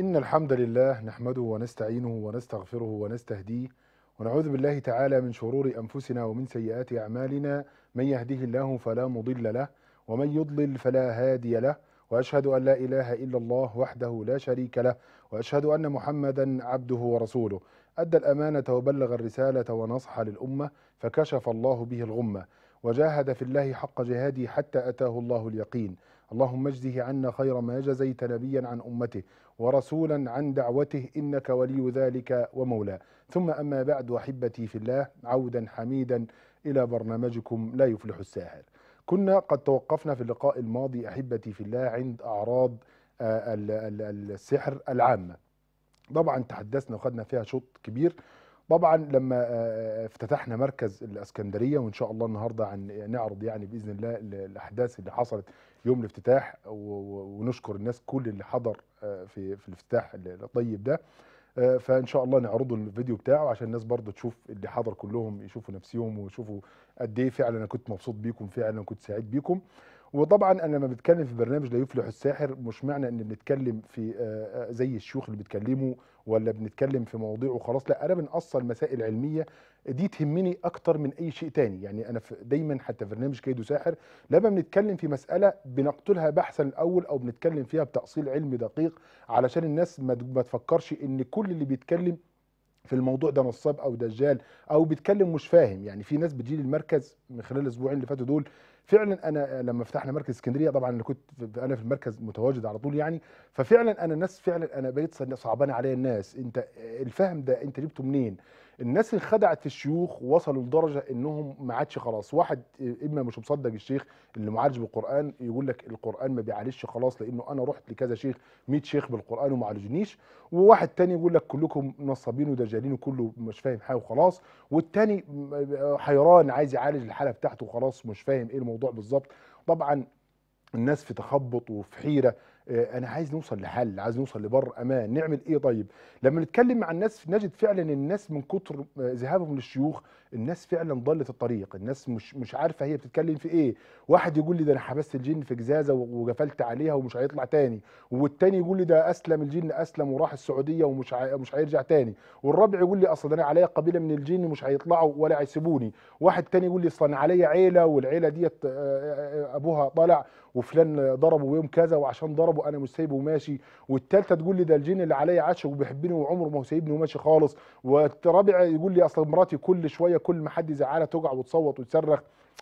إن الحمد لله نحمده ونستعينه ونستغفره ونستهديه ونعوذ بالله تعالى من شرور أنفسنا ومن سيئات أعمالنا من يهده الله فلا مضل له ومن يضلل فلا هادي له وأشهد أن لا إله إلا الله وحده لا شريك له وأشهد أن محمدا عبده ورسوله أدى الأمانة وبلغ الرسالة ونصح للأمة فكشف الله به الغمة وجاهد في الله حق جهاده حتى أتاه الله اليقين اللهم اجزه عنا خير ما جزيت نبيا عن أمته ورسولا عن دعوته إنك ولي ذلك ومولاه ثم أما بعد أحبتي في الله عودا حميدا إلى برنامجكم لا يفلح الساحر كنا قد توقفنا في اللقاء الماضي أحبتي في الله عند أعراض آه، ال- ال- السحر العامة طبعا تحدثنا وخدنا فيها شوط كبير طبعا لما آه، افتتحنا مركز الاسكندريه وان شاء الله النهارده عن نعرض يعني باذن الله ال- الاحداث اللي حصلت يوم الافتتاح و- و- ونشكر الناس كل اللي حضر آه، في في الافتتاح الطيب ده آه، فان شاء الله نعرضوا الفيديو بتاعه عشان الناس برضه تشوف اللي حضر كلهم يشوفوا نفسهم ويشوفوا قد ايه فعلا انا كنت مبسوط بيكم فعلا انا كنت سعيد بيكم وطبعا انا لما بتكلم في برنامج لا يفلح الساحر مش معنى ان بنتكلم في آه، آه، زي الشيوخ اللي بيتكلموا ولا بنتكلم في مواضيع وخلاص لا انا بنأصل مسائل علميه دي تهمني اكتر من اي شيء تاني يعني انا في دايما حتى في برنامج كيدو ساحر لما بنتكلم في مساله بنقتلها بحثا الاول او بنتكلم فيها بتأصيل علمي دقيق علشان الناس ما ما تفكرش ان كل اللي بيتكلم في الموضوع ده نصاب او دجال او بيتكلم مش فاهم يعني في ناس بتجي لي المركز من خلال الاسبوعين اللي فاتوا دول فعلا انا لما فتحنا مركز اسكندريه طبعا انا كنت في- انا في المركز متواجد على طول يعني ففعلا انا الناس فعلا انا بقيت ص- صعبان عليا الناس انت الفهم ده انت جبته منين الناس انخدعت في الشيوخ ووصلوا لدرجه انهم ما عادش خلاص واحد اما مش مصدق الشيخ اللي معالج بالقران يقول لك القران ما بيعالجش خلاص لانه انا رحت لكذا شيخ 100 شيخ بالقران وما عالجنيش وواحد تاني يقول لك كلكم نصابين ودجالين وكله مش فاهم حاجه وخلاص والتاني م- حيران عايز يعالج الحاله بتاعته وخلاص مش فاهم ايه الموضوع بالظبط طبعا الناس في تخبط وفي حيره آه، انا عايز نوصل لحل عايز نوصل لبر امان نعمل ايه طيب لما نتكلم مع الناس نجد فعلا الناس من كتر آه، ذهابهم للشيوخ الناس فعلا ضلت الطريق الناس مش مش عارفه هي بتتكلم في ايه واحد يقول لي ده انا حبست الجن في جزازه و- وقفلت عليها ومش هيطلع تاني والتاني يقول لي ده اسلم الجن اسلم وراح السعوديه ومش ع- مش هيرجع تاني والرابع يقول لي اصل ده انا عليا قبيله من الجن مش هيطلعوا ولا هيسيبوني واحد تاني يقول لي اصل انا عليا عيله والعيله ديت آه، آه، ابوها طلع وفلان ضربه يوم كذا وعشان ضربه انا مش سايبه وماشي والتالتة تقول لي ده الجن اللي عليا عاشق وبيحبني وعمره ما هو سايبني وماشي خالص والرابع يقول لي اصل مراتي كل شويه كل ما حد يزعلها تقع وتصوت وتصرخ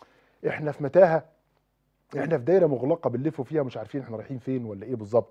احنا في متاهه احنا في دايره مغلقه بنلف فيها مش عارفين احنا رايحين فين ولا ايه بالظبط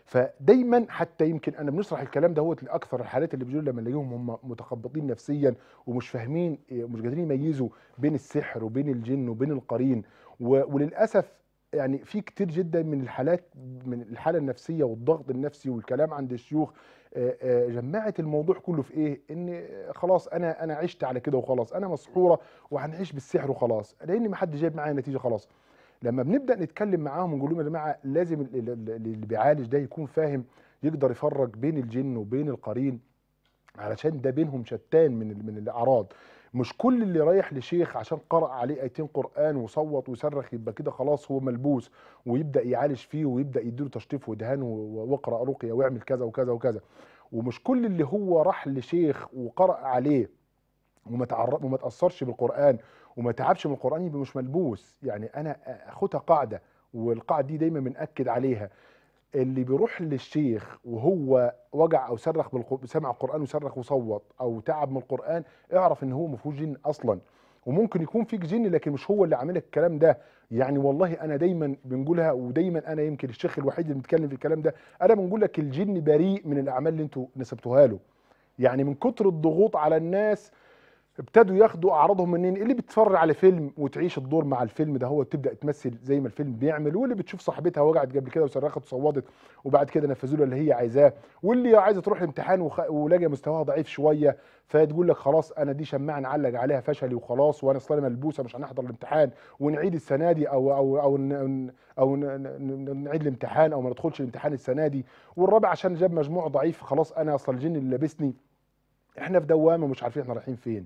فدايما حتى يمكن انا بنشرح الكلام دهوت لاكثر الحالات اللي بيجوا لما نلاقيهم هم متخبطين نفسيا ومش فاهمين إيه، مش قادرين يميزوا بين السحر وبين الجن وبين القرين و- وللاسف يعني في كتير جدا من الحالات من الحاله النفسيه والضغط النفسي والكلام عند الشيوخ آه، آه، جمعت الموضوع كله في ايه ان آه، خلاص انا انا عشت على كده وخلاص انا مسحوره وهنعيش بالسحر وخلاص لان ما حد جايب معايا نتيجه خلاص لما بنبدا نتكلم معاهم ونقول لهم يا جماعه لازم ال- ال- ال- اللي بيعالج ده يكون فاهم يقدر يفرق بين الجن وبين القرين علشان ده بينهم شتان من ال- من الاعراض مش كل اللي رايح لشيخ عشان قرأ عليه ايتين قرآن وصوت وصرخ يبقى كده خلاص هو ملبوس ويبدأ يعالج فيه ويبدأ يديله تشطيف ودهان و- واقرأ رقية واعمل كذا وكذا وكذا ومش كل اللي هو راح لشيخ وقرأ عليه وما تعرض وما تاثرش بالقران وما تعبش من القران يبقى مش ملبوس يعني انا اخدها قاعده والقاعده دي دايما بناكد عليها اللي بيروح للشيخ وهو وجع او صرخ بالق... سمع القران وصرخ وصوت او تعب من القران اعرف ان هو ما فيهوش جن اصلا وممكن يكون فيك جن لكن مش هو اللي عامل لك الكلام ده يعني والله انا دايما بنقولها ودايما انا يمكن الشيخ الوحيد اللي بيتكلم في الكلام ده انا بنقول لك الجن بريء من الاعمال اللي انتوا نسبتوها له يعني من كتر الضغوط على الناس ابتدوا ياخدوا اعراضهم منين اللي بتتفرج على فيلم وتعيش الدور مع الفيلم ده هو تبدا تمثل زي ما الفيلم بيعمل واللي بتشوف صاحبتها وجعت قبل كده وصرخت وصوتت وبعد كده نفذوا لها اللي هي عايزاه واللي عايزه تروح الامتحان وخ... ولاقي مستواها ضعيف شويه فتقول لك خلاص انا دي شماعه نعلق عليها فشلي وخلاص وانا اصلا ملبوسه مش هنحضر الامتحان ونعيد السنه دي او او او ن... او ن... ن... نعيد الامتحان او ما ندخلش الامتحان السنه دي والرابع عشان جاب مجموع ضعيف خلاص انا اصلا الجن اللي لابسني احنا في دوامه مش عارفين احنا رايحين فين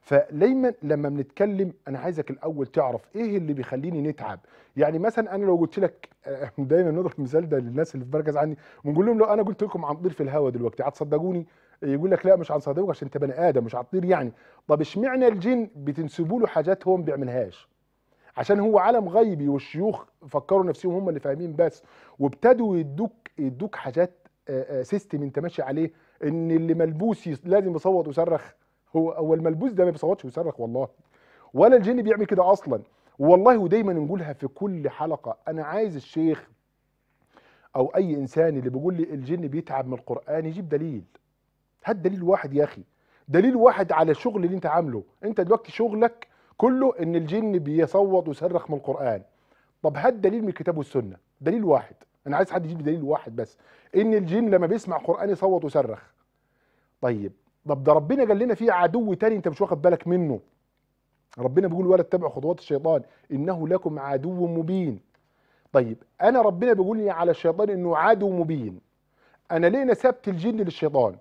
فدايما لما بنتكلم انا عايزك الاول تعرف ايه اللي بيخليني نتعب يعني مثلا انا لو قلت لك آه، دايما نضرب المثال ده للناس اللي في مركز عني ونقول لهم لو انا قلت لكم عن طير في الهواء دلوقتي هتصدقوني يقول لك لا مش هنصدقك عشان انت بني ادم مش هتطير يعني طب اشمعنى الجن بتنسبوا له حاجات هو ما بيعملهاش عشان هو عالم غيبي والشيوخ فكروا نفسهم هم اللي فاهمين بس وابتدوا يدوك يدوك حاجات سيستم انت ماشي عليه ان اللي ملبوس يص- لازم يصوت ويصرخ هو هو الملبوس ده ما بيصوتش ويصرخ والله ولا الجن بيعمل كده اصلا والله ودايما نقولها في كل حلقه انا عايز الشيخ او اي انسان اللي بيقول لي الجن بيتعب من القران يجيب دليل هات دليل واحد يا اخي دليل واحد على الشغل اللي انت عامله انت دلوقتي شغلك كله ان الجن بيصوت ويصرخ من القران طب هات دليل من الكتاب والسنه دليل واحد انا عايز حد يجيب لي دليل واحد بس ان الجن لما بيسمع قران يصوت ويصرخ طيب طب ده ربنا قال لنا في عدو تاني انت مش واخد بالك منه ربنا بيقول ولا تتبعوا خطوات الشيطان انه لكم عدو مبين طيب انا ربنا بيقول لي على الشيطان انه عدو مبين انا ليه نسبت الجن للشيطان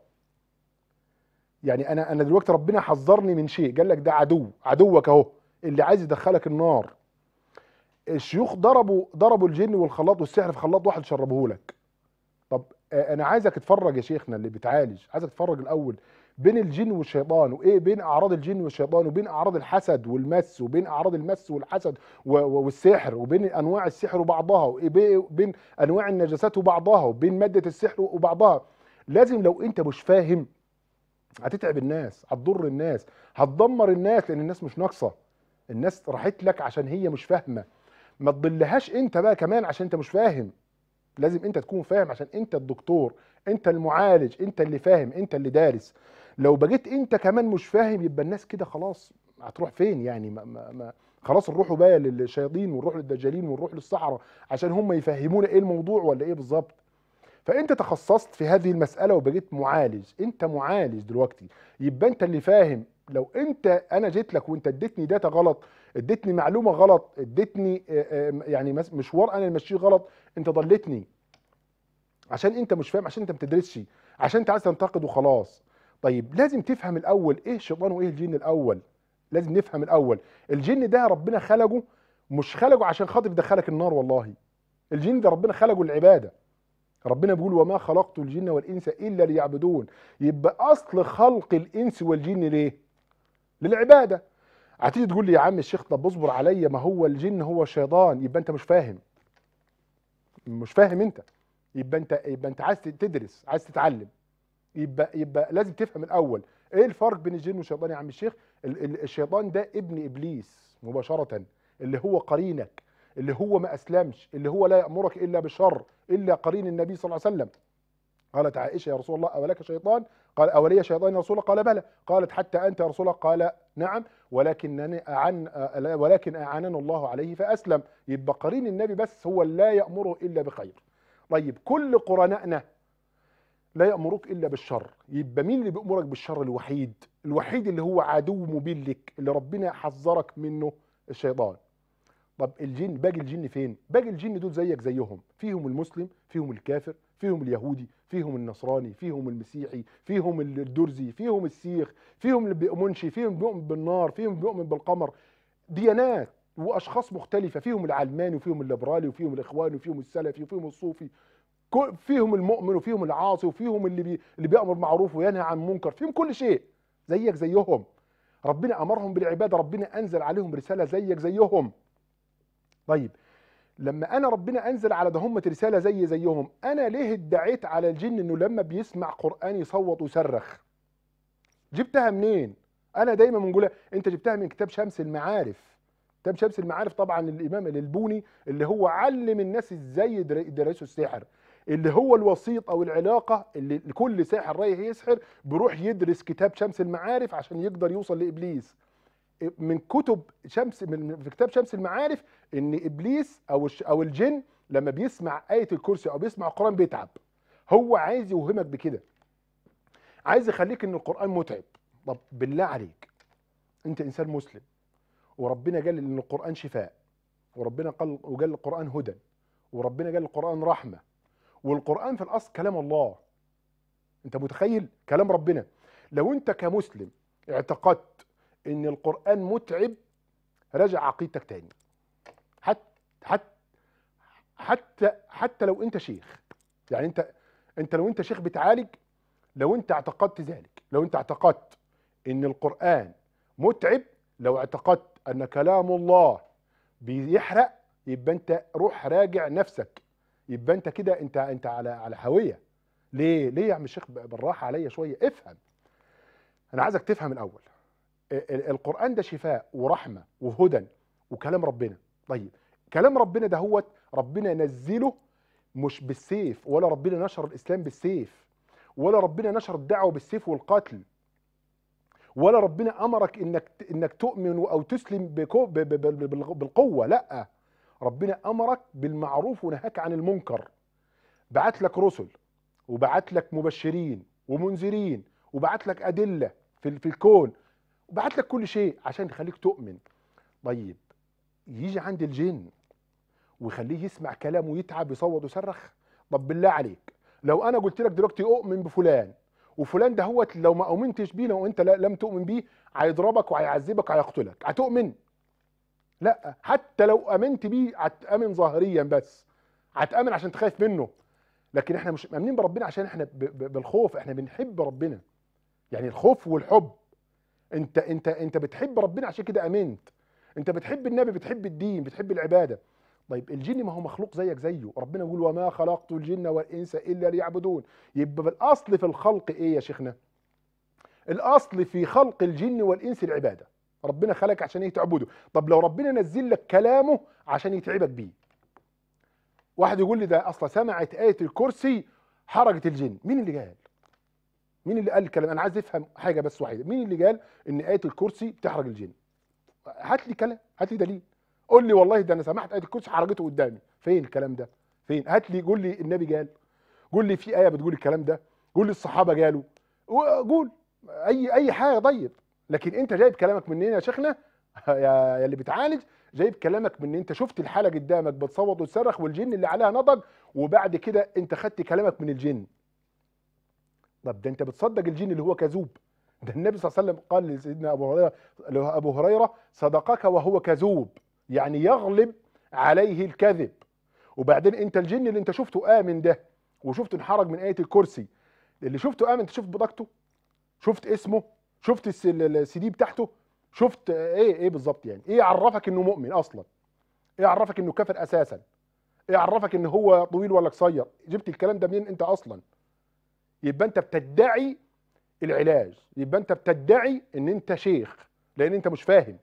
يعني انا انا دلوقتي ربنا حذرني من شيء قال لك ده عدو عدوك اهو اللي عايز يدخلك النار الشيوخ ضربوا ضربوا الجن والخلاط والسحر في خلاط واحد شربه لك طب آه، انا عايزك تتفرج يا شيخنا اللي بتعالج عايزك تتفرج الاول بين الجن والشيطان وايه بين اعراض الجن والشيطان وبين اعراض الحسد والمس وبين اعراض المس والحسد و- و- والسحر وبين انواع السحر وبعضها وبين انواع النجاسات وبعضها وبين ماده السحر وبعضها لازم لو انت مش فاهم هتتعب الناس هتضر الناس هتدمر الناس لان الناس مش ناقصه الناس راحت لك عشان هي مش فاهمه ما تضلهاش انت بقى كمان عشان انت مش فاهم لازم انت تكون فاهم عشان انت الدكتور انت المعالج انت اللي فاهم انت اللي دارس لو بقيت انت كمان مش فاهم يبقى الناس كده خلاص هتروح فين يعني ما ما ما خلاص نروحوا بقى للشياطين ونروح للدجالين ونروح للصحراء عشان هم يفهمونا ايه الموضوع ولا ايه بالظبط فانت تخصصت في هذه المساله وبقيت معالج انت معالج دلوقتي يبقى انت اللي فاهم لو انت انا جيت لك وانت اديتني داتا غلط اديتني معلومه غلط اديتني آه، آه، يعني مس- مشوار انا اللي ماشيه غلط انت ضلتني عشان انت مش فاهم عشان انت ما بتدرسش عشان انت عايز تنتقد وخلاص طيب لازم تفهم الاول ايه الشيطان وايه الجن الاول لازم نفهم الاول الجن ده ربنا خلقه مش خلقه عشان خاطر يدخلك النار والله الجن ده ربنا خلقه للعباده ربنا بيقول وما خلقت الجن والانس الا ليعبدون يبقى اصل خلق الانس والجن ليه للعباده هتيجي تقول لي يا عم الشيخ طب اصبر عليا ما هو الجن هو الشيطان يبقى انت مش فاهم مش فاهم انت يبقى انت يبقى انت عايز تدرس عايز تتعلم يبقى يبقى لازم تفهم الاول ايه الفرق بين الجن والشيطان يا عم الشيخ ال- ال- الشيطان ده ابن ابليس مباشره اللي هو قرينك اللي هو ما اسلمش اللي هو لا يامرك الا بالشر الا قرين النبي صلى الله عليه وسلم قالت عائشه يا رسول الله اولك شيطان قال اولي شيطان يا رسول الله قال بلى قالت حتى انت يا رسول الله قال نعم ولكنني أعن آه، ولكن اعاننا الله عليه فاسلم يبقى قرين النبي بس هو اللي لا يامره الا بخير طيب كل قرنائنا لا يأمرك إلا بالشر يبقى مين اللي بيأمرك بالشر الوحيد الوحيد اللي هو عدو مبين لك اللي ربنا حذرك منه الشيطان طب الجن باقي الجن فين باقي الجن دول زيك زيهم فيهم المسلم فيهم الكافر فيهم اليهودي فيهم النصراني فيهم المسيحي فيهم الدرزي فيهم السيخ فيهم اللي بيؤمنش فيهم بيؤمن بالنار فيهم بيؤمن بالقمر ديانات واشخاص مختلفه فيهم العلماني وفيهم الليبرالي وفيهم الاخواني وفيهم السلفي وفيهم الصوفي كل- فيهم المؤمن وفيهم العاصي وفيهم اللي بي اللي بيامر معروف وينهى عن منكر فيهم كل شيء زيك زيهم ربنا امرهم بالعباده ربنا انزل عليهم رساله زيك زيهم طيب لما انا ربنا انزل على دهمة رساله زي زيهم انا ليه ادعيت على الجن انه لما بيسمع قران يصوت ويصرخ جبتها منين انا دايما بنقولها انت جبتها من كتاب شمس المعارف كتاب شمس المعارف طبعا للامام الالبوني اللي هو علم الناس ازاي يدر- يدرسوا السحر اللي هو الوسيط او العلاقه اللي كل ساحر رايح يسحر بيروح يدرس كتاب شمس المعارف عشان يقدر يوصل لابليس من كتب شمس من في كتاب شمس المعارف ان ابليس او الش- او الجن لما بيسمع ايه الكرسي او بيسمع القران بيتعب هو عايز يوهمك بكده عايز يخليك ان القران متعب طب بالله عليك انت انسان مسلم وربنا قال ان القران شفاء وربنا قال وقال القران هدى وربنا قال القران رحمه والقران في الاصل كلام الله انت متخيل كلام ربنا لو انت كمسلم اعتقدت ان القران متعب راجع عقيدتك تاني حتى حتى حتى حتى لو انت شيخ يعني انت انت لو انت شيخ بتعالج لو انت اعتقدت ذلك لو انت اعتقدت ان القران متعب لو اعتقدت ان كلام الله بيحرق يبقى انت روح راجع نفسك يبقى انت كده انت انت على على هويه ليه ليه يا عم الشيخ بالراحه عليا شويه افهم انا عايزك تفهم الاول القران ده شفاء ورحمه وهدى وكلام ربنا طيب كلام ربنا ده هو ربنا نزله مش بالسيف ولا ربنا نشر الاسلام بالسيف ولا ربنا نشر الدعوه بالسيف والقتل ولا ربنا امرك انك انك تؤمن او تسلم بالقوه لا ربنا امرك بالمعروف ونهاك عن المنكر بعت لك رسل وبعت لك مبشرين ومنذرين وبعت لك ادله في في الكون وبعت لك كل شيء عشان يخليك تؤمن طيب يجي عند الجن ويخليه يسمع كلام ويتعب يصوت ويصرخ طب بالله عليك لو انا قلت لك دلوقتي اؤمن بفلان وفلان ده هو لو ما امنتش بيه لو انت لم تؤمن بيه هيضربك وهيعذبك وهيقتلك هتؤمن لا حتى لو امنت بيه هتامن ظاهريا بس هتامن عشان تخاف منه لكن احنا مش مامنين بربنا عشان احنا بالخوف احنا بنحب ربنا يعني الخوف والحب انت انت انت بتحب ربنا عشان كده امنت انت بتحب النبي بتحب الدين بتحب العباده طيب الجن ما هو مخلوق زيك زيه ربنا يقول وما خلقت الجن والانس الا ليعبدون يبقى الاصل في الخلق ايه يا شيخنا الاصل في خلق الجن والانس العباده ربنا خلق عشان ايه تعبده طب لو ربنا نزل لك كلامه عشان يتعبك بيه واحد يقول لي ده اصلا سمعت ايه الكرسي حرجت الجن مين اللي قال مين اللي قال الكلام انا عايز افهم حاجه بس واحده مين اللي قال ان ايه الكرسي بتحرج الجن هات لي كلام هات لي دليل قول لي والله ده انا سمعت ايه الكرسي حرجته قدامي فين الكلام ده فين هات لي قول لي النبي قال قول لي في ايه بتقول الكلام ده قول لي الصحابه قالوا قول اي اي حاجه طيب لكن انت جايب كلامك منين يا شيخنا يا اللي بتعالج جايب كلامك من انت شفت الحاله قدامك بتصوت وتصرخ والجن اللي عليها نضج وبعد كده انت خدت كلامك من الجن طب ده انت بتصدق الجن اللي هو كذوب ده النبي صلى الله عليه وسلم قال لسيدنا ابو هريره ابو هريره صدقك وهو كذوب يعني يغلب عليه الكذب وبعدين انت الجن اللي انت شفته امن ده وشفته انحرج من ايه الكرسي اللي شفته امن انت شفت بضاقته شفت اسمه شفت السي دي بتاعته شفت ايه ايه بالظبط يعني ايه عرفك انه مؤمن اصلا ايه عرفك انه كافر اساسا ايه عرفك ان هو طويل ولا قصير جبت الكلام ده منين انت اصلا يبقى انت بتدعي العلاج يبقى انت بتدعي ان انت شيخ لان انت مش فاهم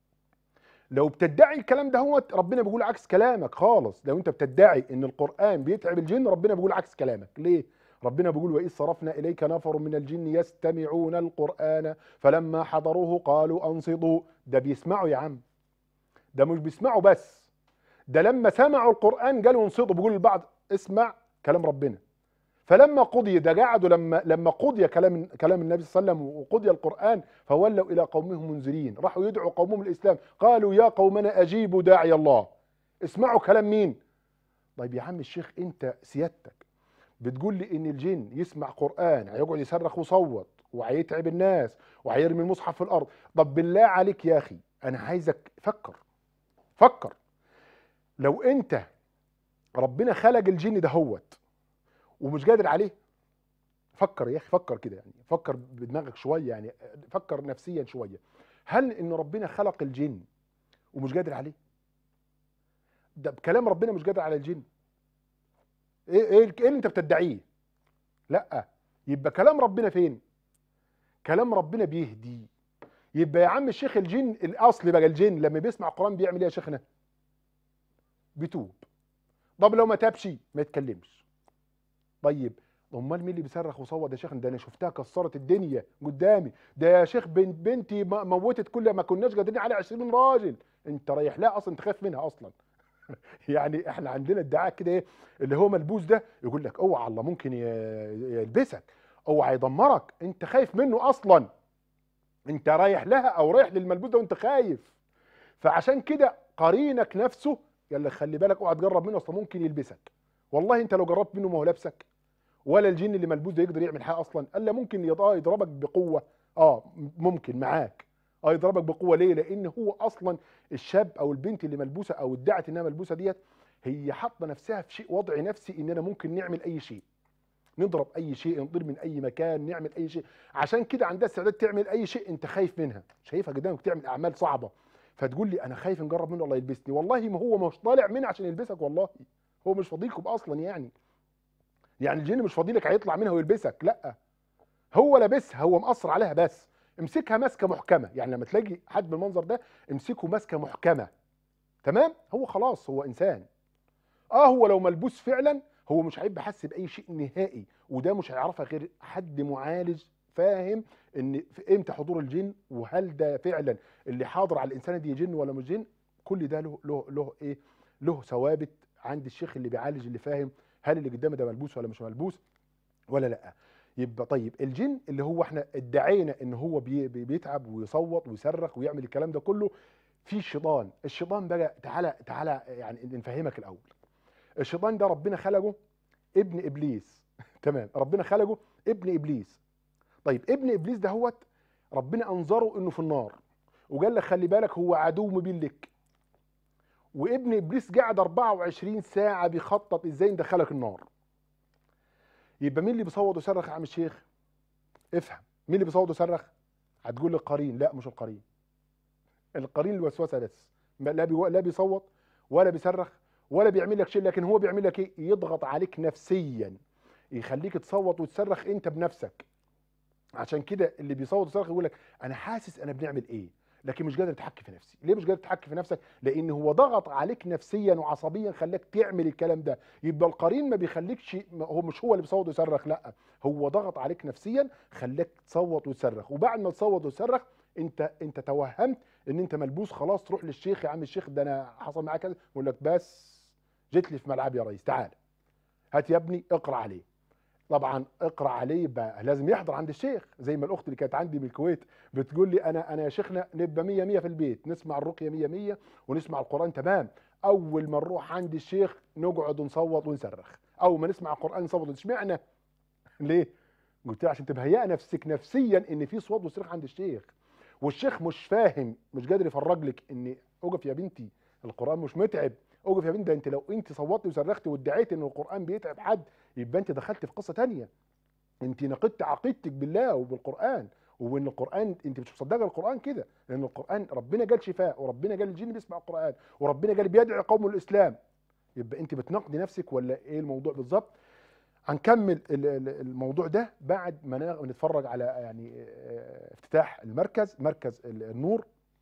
لو بتدعي الكلام ده هو ربنا بيقول عكس كلامك خالص لو انت بتدعي ان القران بيتعب الجن ربنا بيقول عكس كلامك ليه ربنا بيقول واذ صرفنا اليك نفر من الجن يستمعون القران فلما حضروه قالوا انصتوا ده بيسمعوا يا عم ده مش بيسمعوا بس ده لما سمعوا القران قالوا انصتوا بيقول البعض اسمع كلام ربنا فلما قضي ده قعدوا لما لما قضي كلام كلام النبي صلى الله عليه وسلم وقضي القران فولوا الى قومهم منذرين راحوا يدعوا قومهم الاسلام قالوا يا قومنا اجيبوا داعي الله اسمعوا كلام مين طيب يا عم الشيخ انت سيادتك بتقول لي ان الجن يسمع قران هيقعد يصرخ ويصوت وهيتعب الناس وهيرمي المصحف في الارض طب بالله عليك يا اخي انا عايزك فكر فكر لو انت ربنا خلق الجن ده هوت ومش قادر عليه فكر يا اخي فكر كده يعني فكر بدماغك شويه يعني فكر نفسيا شويه هل ان ربنا خلق الجن ومش قادر عليه ده بكلام ربنا مش قادر على الجن ايه ايه ايه اللي انت بتدعيه لا يبقى كلام ربنا فين كلام ربنا بيهدي يبقى يا عم الشيخ الجن الاصل بقى الجن لما بيسمع القران بيعمل ايه يا شيخنا بيتوب طب لو ما تابش ما يتكلمش طيب امال مين اللي بيصرخ وصوت يا شيخ ده انا شفتها كسرت الدنيا قدامي ده يا شيخ بنت بنتي موتت كل ما كناش قادرين على 20 راجل انت رايح لها اصلا تخاف منها اصلا يعني احنا عندنا ادعاء كده ايه اللي هو ملبوس ده يقول لك اوعى الله ممكن يلبسك اوعى يدمرك انت خايف منه اصلا انت رايح لها او رايح للملبوس ده وانت خايف فعشان كده قرينك نفسه يلا خلي بالك اوعى تجرب منه اصلا ممكن يلبسك والله انت لو جربت منه ما هو لابسك ولا الجن اللي ملبوس ده يقدر يعمل حاجه اصلا الا ممكن يضربك بقوه اه ممكن معاك اه يضربك بقوه ليه لان هو اصلا الشاب او البنت اللي ملبوسه او ادعت انها ملبوسه ديت هي حاطه نفسها في شيء وضع نفسي اننا ممكن نعمل اي شيء نضرب اي شيء نطير من اي مكان نعمل اي شيء عشان كده عندها استعداد تعمل اي شيء انت خايف منها شايفها قدامك تعمل اعمال صعبه فتقول لي انا خايف نجرب منه الله يلبسني والله ما هو مش طالع منها عشان يلبسك والله هو مش فاضيلكم اصلا يعني يعني الجن مش فاضيلك هيطلع منها ويلبسك لا هو لابسها هو مقصر عليها بس امسكها ماسكه محكمه يعني لما تلاقي حد بالمنظر ده امسكه ماسكه محكمه تمام هو خلاص هو انسان اه هو لو ملبوس فعلا هو مش هيبقى حاسس باي شيء نهائي وده مش هيعرفها غير حد معالج فاهم ان في امتى حضور الجن وهل ده فعلا اللي حاضر على الانسان دي جن ولا مش جن كل ده له له له ايه له ثوابت عند الشيخ اللي بيعالج اللي فاهم هل اللي قدامه ده ملبوس ولا مش ملبوس ولا لا يبقى طيب الجن اللي هو احنا ادعينا ان هو بي بيتعب ويصوت ويصرخ ويعمل الكلام ده كله في الشيطان الشيطان بقى تعالى تعالى يعني نفهمك الاول الشيطان ده ربنا خلقه ابن ابليس تمام ربنا خلقه ابن ابليس طيب ابن ابليس ده هوت ربنا انظره انه في النار وقال لك خلي بالك هو عدو مبين لك وابن ابليس قاعد 24 ساعه بيخطط ازاي ندخلك النار يبقى مين اللي بيصوت ويصرخ يا عم الشيخ افهم مين اللي بيصوت ويصرخ هتقول لي القرين لا مش القرين القرين الوسوسه بس لا بي... لا بيصوت ولا بيصرخ ولا بيعمل لك شيء لكن هو بيعمل لك ايه يضغط عليك نفسيا يخليك تصوت وتصرخ انت بنفسك عشان كده اللي بيصوت ويصرخ يقول لك انا حاسس انا بنعمل ايه لكن مش قادر اتحكم في نفسي ليه مش قادر تتحكم في نفسك لان هو ضغط عليك نفسيا وعصبيا خلاك تعمل الكلام ده يبقى القرين ما بيخليكش هو مش هو اللي بيصوت ويصرخ لا هو ضغط عليك نفسيا خلاك تصوت وتصرخ وبعد ما تصوت وتصرخ انت انت توهمت ان انت ملبوس خلاص تروح للشيخ يا عم الشيخ ده انا حصل معايا كذا يقول لك بس جيت لي في ملعبي يا ريس تعال هات يا ابني اقرا عليه طبعا اقرا عليه يبقى لازم يحضر عند الشيخ زي ما الاخت اللي كانت عندي من الكويت بتقول لي انا انا يا شيخنا نبقى 100 100 في البيت نسمع الرقيه 100 100 ونسمع القران تمام اول ما نروح عند الشيخ نقعد نصوت ونصرخ اول ما نسمع القران نصوت اشمعنى ليه قلت لها عشان تبهيئ نفسك نفسيا ان في صوت وصريخ عند الشيخ والشيخ مش فاهم مش قادر يفرج لك ان اقف يا بنتي القران مش متعب اقف يا بنتي ده انت لو انت صوتي وصرختي وادعيتي ان القران بيتعب حد يبقى انت دخلت في قصه تانية انت نقدت عقيدتك بالله وبالقران وان القران انت مش مصدقه القران كده لان القران ربنا قال شفاء وربنا قال الجن بيسمع القران وربنا قال بيدعي قوم الاسلام يبقى انت بتناقضي نفسك ولا ايه الموضوع بالظبط هنكمل الموضوع ده بعد ما نتفرج على يعني افتتاح المركز مركز النور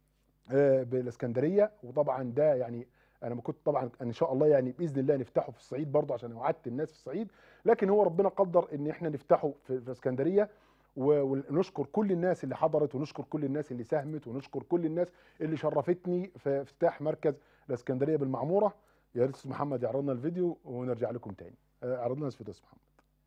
بالاسكندريه وطبعا ده يعني انا ما كنت طبعا ان شاء الله يعني باذن الله نفتحه في الصعيد برضه عشان وعدت الناس في الصعيد لكن هو ربنا قدر ان احنا نفتحه في, في اسكندريه ونشكر كل الناس اللي حضرت ونشكر كل الناس اللي ساهمت ونشكر كل الناس اللي شرفتني في افتتاح مركز الاسكندريه بالمعموره يا ريت استاذ محمد يعرض لنا الفيديو ونرجع لكم تاني اعرض لنا الفيديو استاذ محمد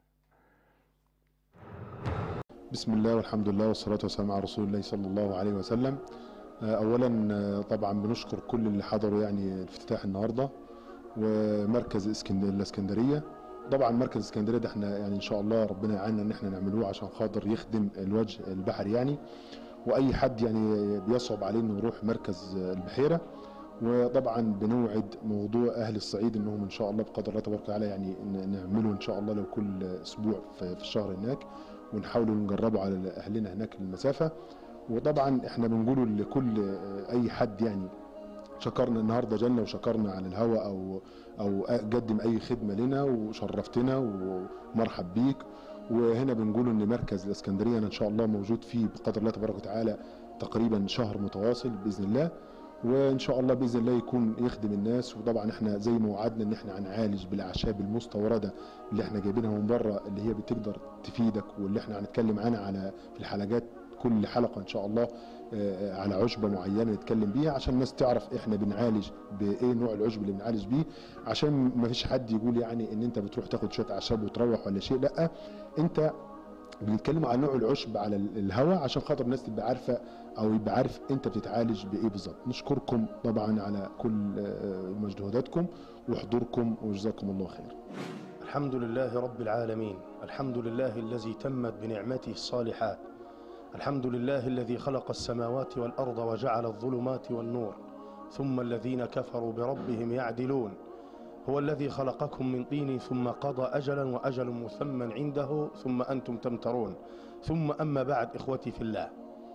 بسم الله والحمد لله والصلاة والسلام على رسول الله صلى الله عليه وسلم اولا طبعا بنشكر كل اللي حضروا يعني افتتاح النهارده ومركز الاسكندريه طبعا مركز اسكندريه ده احنا يعني ان شاء الله ربنا يعيننا ان احنا نعملوه عشان خاطر يخدم الوجه البحري يعني واي حد يعني بيصعب عليه انه يروح مركز البحيره وطبعا بنوعد موضوع اهل الصعيد انهم ان شاء الله بقدر الله تبارك وتعالى يعني نعمله ان شاء الله لو كل اسبوع في الشهر هناك ونحاول نجربه على اهلنا هناك المسافه وطبعا احنا بنقوله لكل اي حد يعني شكرنا النهارده جنة وشكرنا على الهواء او او قدم اي خدمه لنا وشرفتنا ومرحب بيك وهنا بنقول ان مركز الاسكندريه ان شاء الله موجود فيه بقدر الله تبارك وتعالى تقريبا شهر متواصل باذن الله وان شاء الله باذن الله يكون يخدم الناس وطبعا احنا زي ما وعدنا ان احنا هنعالج بالاعشاب المستورده اللي احنا جايبينها من بره اللي هي بتقدر تفيدك واللي احنا هنتكلم عنها على في الحلقات كل حلقه ان شاء الله على عشبه معينه نتكلم بيها عشان الناس تعرف احنا بنعالج بايه نوع العشب اللي بنعالج بيه عشان ما فيش حد يقول يعني ان انت بتروح تاخد شويه اعشاب وتروح ولا شيء لا انت بنتكلم عن نوع العشب على الهواء عشان خاطر الناس تبقى عارفه او يبقى عارف انت بتتعالج بايه بالظبط نشكركم طبعا على كل مجهوداتكم وحضوركم وجزاكم الله خير الحمد لله رب العالمين الحمد لله الذي تمت بنعمته الصالحات الحمد لله الذي خلق السماوات والأرض وجعل الظلمات والنور ثم الذين كفروا بربهم يعدلون هو الذي خلقكم من طين ثم قضى أجلا وأجل مسمى عنده ثم أنتم تمترون ثم أما بعد إخوتي في الله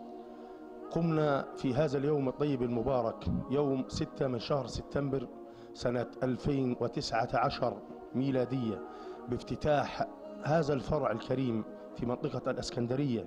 قمنا في هذا اليوم الطيب المبارك يوم 6 من شهر سبتمبر سنة 2019 ميلادية بافتتاح هذا الفرع الكريم في منطقة الأسكندرية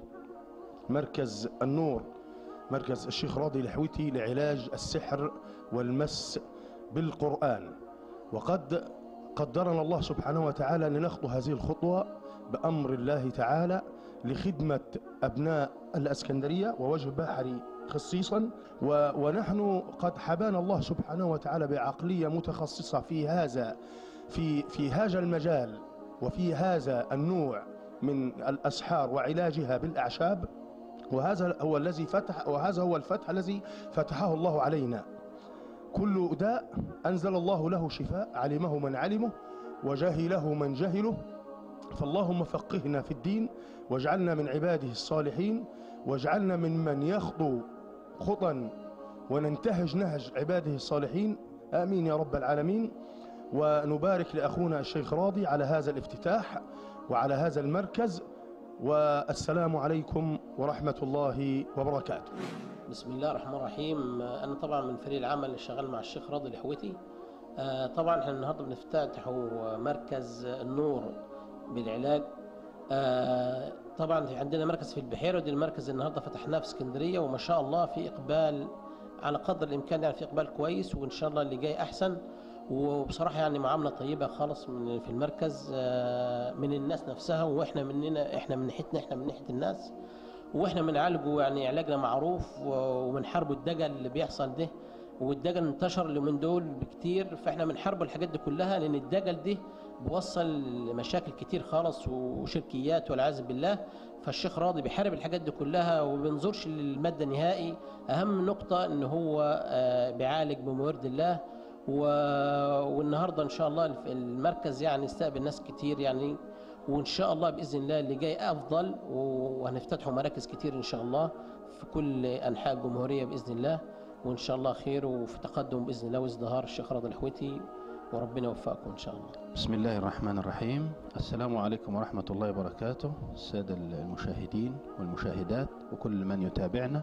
مركز النور مركز الشيخ راضي الحويتي لعلاج السحر والمس بالقرآن وقد قدرنا الله سبحانه وتعالى لنخطو هذه الخطوة بأمر الله تعالى لخدمة أبناء الأسكندرية ووجه بحري خصيصا و- ونحن قد حبانا الله سبحانه وتعالى بعقلية متخصصة في هذا في في هذا المجال وفي هذا النوع من الأسحار وعلاجها بالأعشاب وهذا هو الذي فتح وهذا هو الفتح الذي فتحه الله علينا كل داء أنزل الله له شفاء علمه من علمه وجهله من جهله فاللهم فقهنا في الدين واجعلنا من عباده الصالحين واجعلنا ممن يخطو خطا وننتهج نهج عباده الصالحين آمين يا رب العالمين ونبارك لأخونا الشيخ راضي على هذا الافتتاح وعلى هذا المركز والسلام عليكم ورحمة الله وبركاته بسم الله الرحمن الرحيم آه، انا طبعا من فريق العمل اللي شغال مع الشيخ راضي الحويتي آه، طبعا احنا النهارده بنفتتح مركز النور بالعلاج آه، طبعا في عندنا مركز في البحيره ودي المركز النهارده فتحناه في اسكندريه وما شاء الله في اقبال على قدر الامكان يعني في اقبال كويس وان شاء الله اللي جاي احسن وبصراحه يعني معامله طيبه خالص من في المركز آه، من الناس نفسها واحنا مننا احنا من ناحيتنا احنا من ناحيه الناس واحنا بنعالجه يعني علاجنا معروف و- وبنحاربوا الدجل اللي بيحصل ده والدجل انتشر اليومين دول بكتير فاحنا بنحاربوا الحاجات دي كلها لان الدجل ده بيوصل لمشاكل كتير خالص وشركيات والعياذ بالله فالشيخ راضي بيحارب الحاجات دي كلها وما بينظرش للماده نهائي اهم نقطه ان هو آه، بيعالج بموارد الله و... والنهارده ان شاء الله الف- المركز يعني استقبل ناس كتير يعني وان شاء الله باذن الله اللي جاي افضل و- وهنفتتحوا مراكز كتير ان شاء الله في كل انحاء الجمهوريه باذن الله وان شاء الله خير وفي تقدم باذن الله وازدهار الشيخ راضي الحويتي وربنا يوفقكم ان شاء الله بسم الله الرحمن الرحيم السلام عليكم ورحمة الله وبركاته السادة المشاهدين والمشاهدات وكل من يتابعنا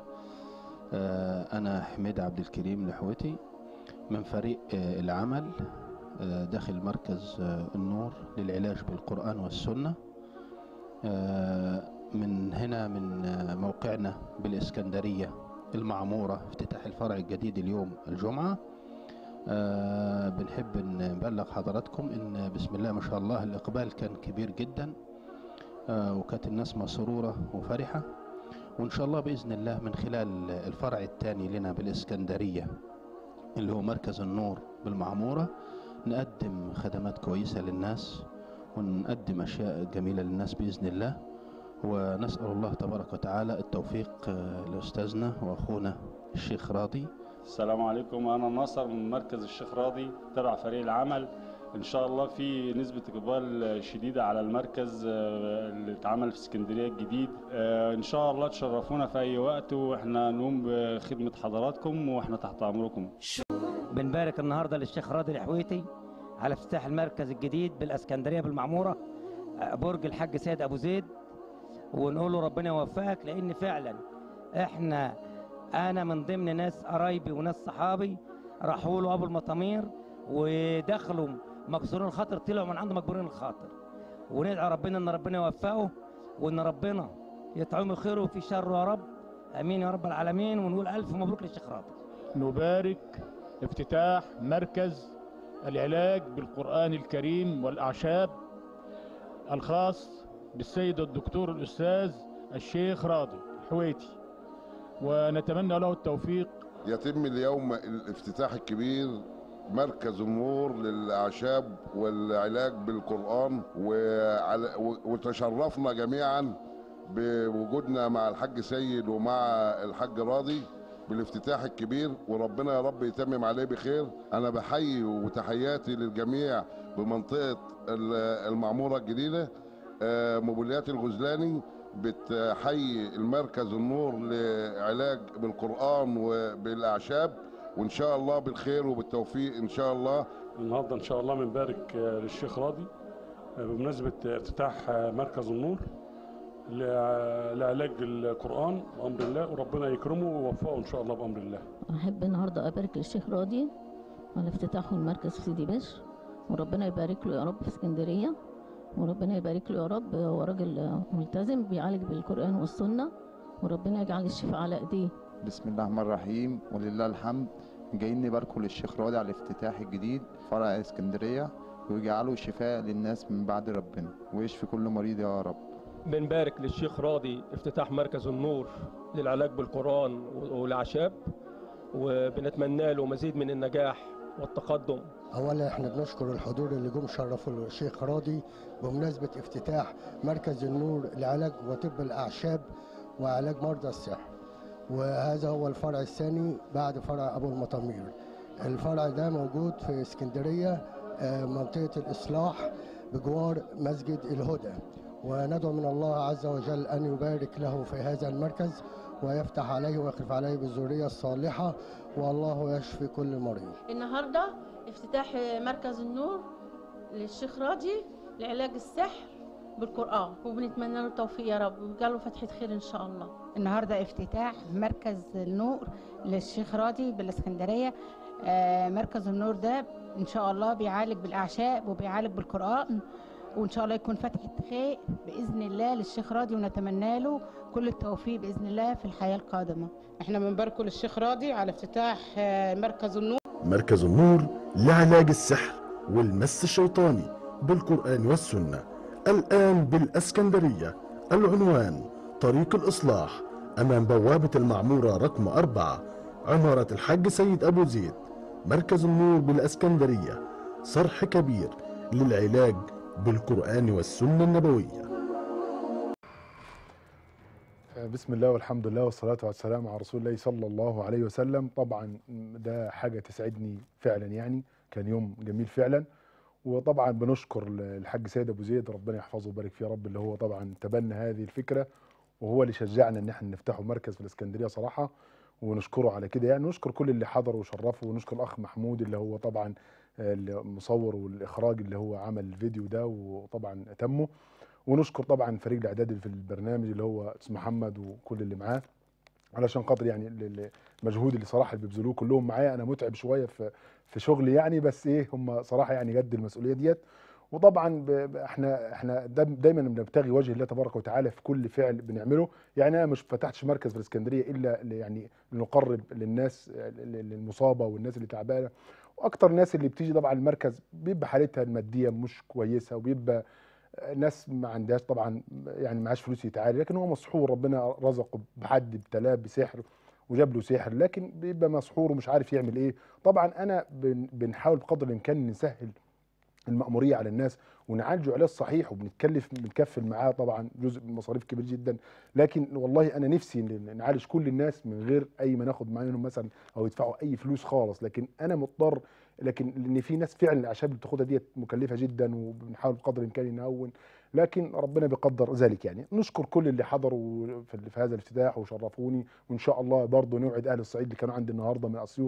آه، أنا حميد عبد الكريم لحوتي من فريق آه، العمل آه، داخل مركز آه، النور للعلاج بالقرآن والسنة آه، من هنا من آه، موقعنا بالإسكندرية المعمورة افتتاح الفرع الجديد اليوم الجمعة آه بنحب ان نبلغ حضراتكم ان بسم الله ما شاء الله الاقبال كان كبير جدا آه وكانت الناس مسرورة وفرحة وان شاء الله باذن الله من خلال الفرع الثاني لنا بالاسكندرية اللي هو مركز النور بالمعمورة نقدم خدمات كويسة للناس ونقدم اشياء جميلة للناس باذن الله ونسأل الله تبارك وتعالى التوفيق آه، لأستاذنا وأخونا الشيخ راضي السلام عليكم انا ناصر من مركز الشيخ راضي تبع فريق العمل ان شاء الله في نسبة اقبال شديدة على المركز آه، اللي اتعمل في اسكندرية الجديد آه، ان شاء الله تشرفونا في اي وقت واحنا نقوم بخدمة حضراتكم واحنا تحت امركم بنبارك النهارده للشيخ راضي الحويتي على افتتاح المركز الجديد بالاسكندريه بالمعموره آه، برج الحاج سيد ابو زيد ونقول له ربنا يوفقك لان فعلا احنا انا من ضمن ناس قرايبي وناس صحابي راحوا له ابو المطامير ودخلوا مكسورين الخاطر طلعوا من عنده مجبورين الخاطر وندعي ربنا ان ربنا يوفقه وان ربنا يطعمه خيره في شره يا رب امين يا رب العالمين ونقول الف مبروك للشيخ راضي نبارك افتتاح مركز العلاج بالقرآن الكريم والأعشاب الخاص بالسيد الدكتور الأستاذ الشيخ راضي حويتي ونتمنى له التوفيق يتم اليوم الافتتاح الكبير مركز النور للأعشاب والعلاج بالقرآن وعلى- وتشرفنا جميعا بوجودنا مع الحاج سيد ومع الحاج راضي بالافتتاح الكبير وربنا يا رب يتمم عليه بخير انا بحيي وتحياتي للجميع بمنطقة ال- المعمورة الجديدة آه، موبيليات الغزلاني بتحيي المركز النور لعلاج بالقرآن وبالأعشاب وإن شاء الله بالخير وبالتوفيق إن شاء الله النهارده ان شاء الله بنبارك آه، للشيخ راضي آه، بمناسبه افتتاح آه، مركز النور لع- لعلاج القران بامر الله وربنا يكرمه ويوفقه ان شاء الله بامر الله أحب النهاردة أبارك للشيخ راضي على افتتاحه المركز في سيدي بشر وربنا يبارك له يا رب في اسكندرية وربنا يبارك له يا رب هو راجل ملتزم بيعالج بالقرآن والسنة وربنا يجعل الشفاء على إيديه بسم الله الرحمن الرحيم ولله الحمد جايين نباركوا للشيخ راضي على الافتتاح الجديد فرع اسكندرية ويجعله شفاء للناس من بعد ربنا ويشفي كل مريض يا رب بنبارك للشيخ راضي افتتاح مركز النور للعلاج بالقرآن والأعشاب وبنتمنى له مزيد من النجاح والتقدم اولا احنا بنشكر الحضور اللي جم شرفوا الشيخ راضي بمناسبه افتتاح مركز النور لعلاج وطب الاعشاب وعلاج مرضى السحر وهذا هو الفرع الثاني بعد فرع ابو المطامير الفرع ده موجود في اسكندريه آه، منطقه الاصلاح بجوار مسجد الهدى وندعو من الله عز وجل ان يبارك له في هذا المركز ويفتح عليه ويخلف عليه بالذريه الصالحه والله يشفي كل مريض النهارده افتتاح مركز النور للشيخ راضي لعلاج السحر بالقرآن وبنتمنى له التوفيق يا رب ويجعله فتحة خير إن شاء الله النهارده افتتاح مركز النور للشيخ راضي بالاسكندريه آه، مركز النور ده ان شاء الله بيعالج بالاعشاب وبيعالج بالقران وان شاء الله يكون فتحه خير باذن الله للشيخ راضي ونتمنى له كل التوفيق باذن الله في الحياه القادمه احنا بنباركه للشيخ راضي على افتتاح آه، مركز النور مركز النور لعلاج السحر والمس الشيطاني بالقرآن والسنة الآن بالأسكندرية العنوان طريق الإصلاح أمام بوابة المعمورة رقم أربعة عمارة الحاج سيد أبو زيد مركز النور بالأسكندرية صرح كبير للعلاج بالقرآن والسنة النبوية بسم الله والحمد لله والصلاة والسلام على رسول الله صلى الله عليه وسلم طبعا ده حاجة تسعدني فعلا يعني كان يوم جميل فعلا وطبعا بنشكر الحاج سيد ابو زيد ربنا يحفظه ويبارك فيه يا رب اللي هو طبعا تبنى هذه الفكره وهو اللي شجعنا ان احنا نفتحه مركز في الاسكندريه صراحه ونشكره على كده يعني نشكر كل اللي حضروا وشرفوا ونشكر الاخ محمود اللي هو طبعا المصور والاخراج اللي هو عمل الفيديو ده وطبعا تمه ونشكر طبعا فريق الاعداد اللي في البرنامج اللي هو اسمه محمد وكل اللي معاه علشان خاطر يعني ال- ال- المجهود اللي صراحه اللي بيبذلوه كلهم معايا انا متعب شويه في في شغلي يعني بس ايه هم صراحه يعني قد المسؤوليه ديت وطبعا ب- ب- احنا احنا دايم- دايما بنبتغي وجه الله تبارك وتعالى في كل فعل بنعمله يعني انا مش فتحتش مركز في الاسكندريه الا ل- يعني نقرب للناس ال- ال- المصابه والناس اللي تعبانه واكتر الناس اللي بتيجي طبعا المركز بيبقى حالتها الماديه مش كويسه وبيبقى ناس ما عندهاش طبعا يعني معاش فلوس يتعالج لكن هو مسحور ربنا رزقه بحد ابتلاه بسحر وجاب له سحر لكن بيبقى مسحور ومش عارف يعمل ايه طبعا انا بن- بنحاول بقدر الامكان نسهل المأمورية على الناس ونعالجه علاج صحيح وبنتكلف بنكفل معاه طبعا جزء من المصاريف كبير جدا لكن والله انا نفسي إن نعالج كل الناس من غير اي ما ناخد معاهم مثلا او يدفعوا اي فلوس خالص لكن انا مضطر لكن لان في ناس فعلا الاعشاب اللي بتاخدها ديت مكلفه جدا وبنحاول بقدر الامكان نهون لكن ربنا بيقدر ذلك يعني نشكر كل اللي حضروا في في هذا الافتتاح وشرفوني وان شاء الله برضه نوعد اهل الصعيد اللي كانوا عندي النهارده من اسيوط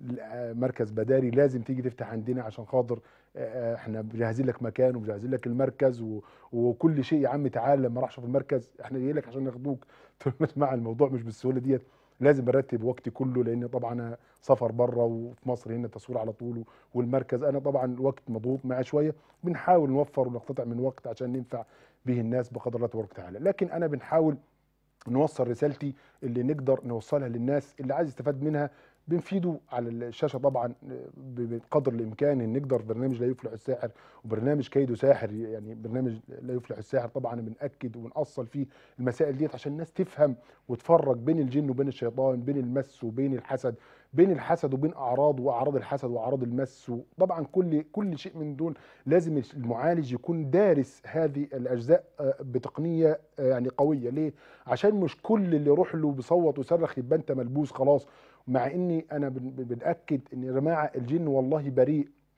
مركز بداري لازم تيجي تفتح عندنا عشان خاطر آه، احنا مجهزين لك مكان ومجهزين لك المركز و... وكل شيء يا عم تعال لما راح شوف المركز احنا جايين لك عشان ناخدوك مع الموضوع مش بالسهوله ديت لازم ارتب وقتي كله لان طبعا انا سفر بره وفي مصر هنا تصوير على طول والمركز انا طبعا الوقت مضغوط معاه شويه بنحاول نوفر ونقتطع من وقت عشان ننفع به الناس بقدر الله تبارك وتعالى لكن انا بنحاول نوصل رسالتي اللي نقدر نوصلها للناس اللي عايز يستفاد منها بنفيده على الشاشه طبعا بقدر الامكان ان نقدر برنامج لا يفلح الساحر وبرنامج كيده ساحر يعني برنامج لا يفلح الساحر طبعا بناكد ونأصل فيه المسائل ديت عشان الناس تفهم وتفرق بين الجن وبين الشيطان بين المس وبين الحسد بين الحسد وبين اعراض واعراض الحسد واعراض المس طبعا كل كل شيء من دول لازم المعالج يكون دارس هذه الاجزاء آه، بتقنيه آه، يعني قويه ليه عشان مش كل اللي يروح له بيصوت ويصرخ يبقى انت ملبوس خلاص مع اني انا بن- بن- بناكد ان يا جماعه الجن والله بريء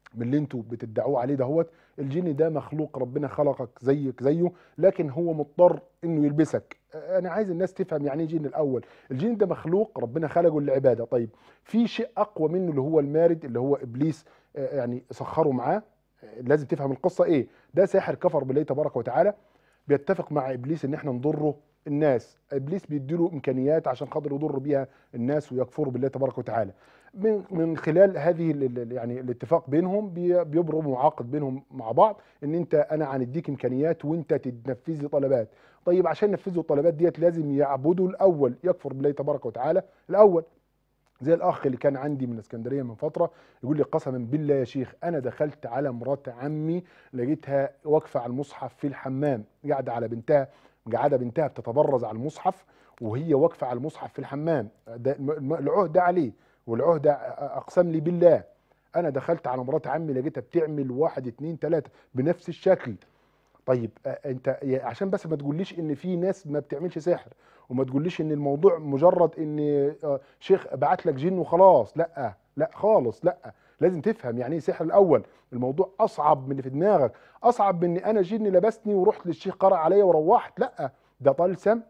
من اللي انتوا بتدعوه عليه دهوت الجن ده مخلوق ربنا خلقك زيك زيه لكن هو مضطر انه يلبسك انا عايز الناس تفهم يعني ايه جن الاول الجن ده مخلوق ربنا خلقه للعباده طيب في شيء اقوى منه اللي هو المارد اللي هو ابليس آه، يعني سخره معاه آه، لازم تفهم القصه ايه ده ساحر كفر بالله تبارك وتعالى بيتفق مع ابليس ان احنا نضره الناس ابليس بيديله امكانيات عشان خاطر يضر بيها الناس ويكفروا بالله تبارك وتعالى من من خلال هذه ال- ال- يعني الاتفاق بينهم بي- بيبرموا عقد بينهم مع بعض ان انت انا هنديك امكانيات وانت تنفذ لي طلبات طيب عشان ينفذوا الطلبات ديت لازم يعبدوا الاول يكفر بالله تبارك وتعالى الاول زي الاخ اللي كان عندي من اسكندريه من فتره يقول لي قسما بالله يا شيخ انا دخلت على مرات عمي لقيتها واقفه على المصحف في الحمام قاعده على بنتها قاعده بنتها بتتبرز على المصحف وهي واقفه على المصحف في الحمام ده الم- الم- العهد ده عليه والعهد ده اقسم لي بالله انا دخلت على مرات عمي لقيتها بتعمل واحد اتنين تلاته بنفس الشكل طيب آه، انت يا- عشان بس ما تقوليش ان في ناس ما بتعملش سحر وما تقوليش ان الموضوع مجرد ان آه، شيخ بعت لك جن وخلاص لا لا خالص لا لازم تفهم يعني ايه سحر الاول الموضوع اصعب من اللي في دماغك اصعب من ان انا جن لبسني ورحت للشيخ قرأ عليا وروحت لا ده طلسم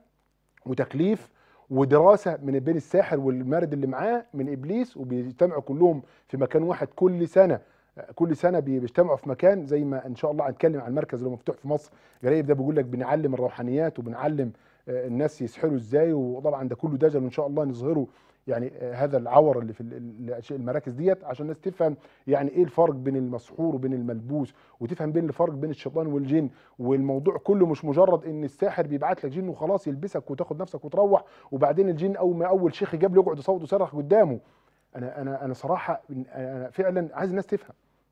وتكليف ودراسه من بين الساحر والمارد اللي معاه من ابليس وبيجتمعوا كلهم في مكان واحد كل سنه كل سنه بي- بيجتمعوا في مكان زي ما ان شاء الله هنتكلم عن المركز اللي مفتوح في مصر قريب ده بيقول لك بنعلم الروحانيات وبنعلم آه، الناس يسحروا ازاي وطبعا ده كله دجل وان شاء الله نظهره يعني آه، هذا العور اللي في ال- ال- الأشياء- المراكز ديت عشان الناس تفهم يعني ايه الفرق بين المسحور وبين الملبوس وتفهم بين الفرق بين الشيطان والجن والموضوع كله مش مجرد ان الساحر بيبعت لك جن وخلاص يلبسك وتاخد نفسك وتروح وبعدين الجن اول ما اول شيخ جاب له يقعد يصوت ويصرخ قدامه انا انا انا صراحه انا فعلا عايز الناس تفهم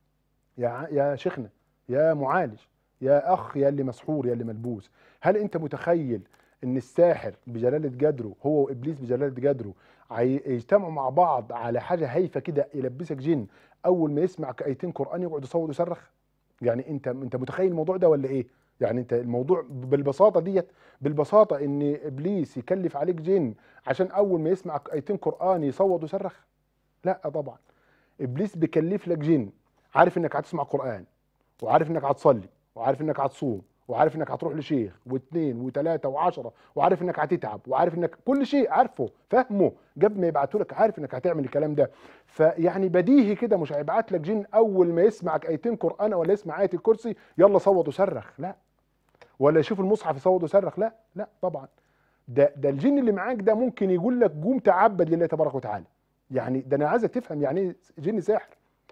يا ع- يا شيخنا يا معالج يا اخ يا اللي مسحور يا اللي ملبوس هل انت متخيل ان الساحر بجلاله قدره هو وابليس بجلاله قدره عي- يجتمعوا مع بعض على حاجه هايفه كده يلبسك جن اول ما يسمع ايتين قران يقعد يصوت ويصرخ يعني انت انت متخيل الموضوع ده ولا ايه يعني انت الموضوع بالبساطه ديت بالبساطه ان ابليس يكلف عليك جن عشان اول ما يسمع ايتين قران يصوت ويصرخ لا طبعا ابليس بيكلف لك جن عارف انك هتسمع قران وعارف انك هتصلي وعارف انك هتصوم وعارف انك هتروح لشيخ واثنين وثلاثه وعشره وعارف انك هتتعب وعارف انك كل شيء عارفه فاهمه قبل ما يبعتوا لك عارف انك هتعمل الكلام ده فيعني بديهي كده مش هيبعت لك جن اول ما يسمعك ايتين قران ولا يسمع ايه الكرسي يلا صوت وصرخ لا ولا يشوف المصحف يصوت ويصرخ لا لا طبعا ده ده الجن اللي معاك ده ممكن يقول لك قوم تعبد لله تبارك وتعالى يعني ده انا عايزك تفهم يعني ايه جن ساحر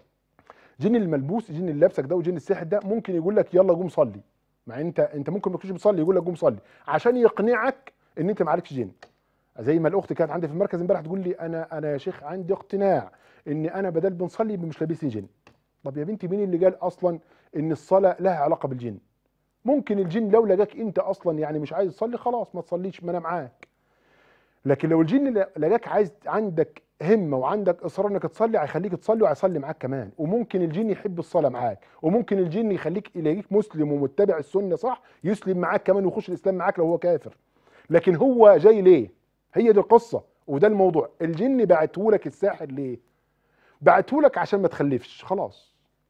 جن الملبوس جن اللي لابسك ده وجن الساحر ده ممكن يقول لك يلا قوم صلي مع انت انت ممكن ما تكونش بتصلي يقول لك قوم صلي عشان يقنعك ان انت معلكش جن زي ما الاخت كانت عندي في المركز امبارح تقول لي انا انا يا شيخ عندي اقتناع ان انا بدل بنصلي يبقى مش لابسني جن طب يا بنتي مين اللي قال اصلا ان الصلاه لها علاقه بالجن ممكن الجن لو لقاك انت اصلا يعني مش عايز تصلي خلاص ما تصليش ما انا معاك لكن لو الجن لقاك عايز عندك همه وعندك اصرار انك تصلي هيخليك تصلي وهيصلي معاك كمان وممكن الجن يحب الصلاه معاك وممكن الجن يخليك يلاقيك مسلم ومتبع السنه صح يسلم معاك كمان ويخش الاسلام معاك لو هو كافر لكن هو جاي ليه هي دي القصه وده الموضوع الجن بعتهولك الساحر ليه بعتهولك عشان ما تخلفش خلاص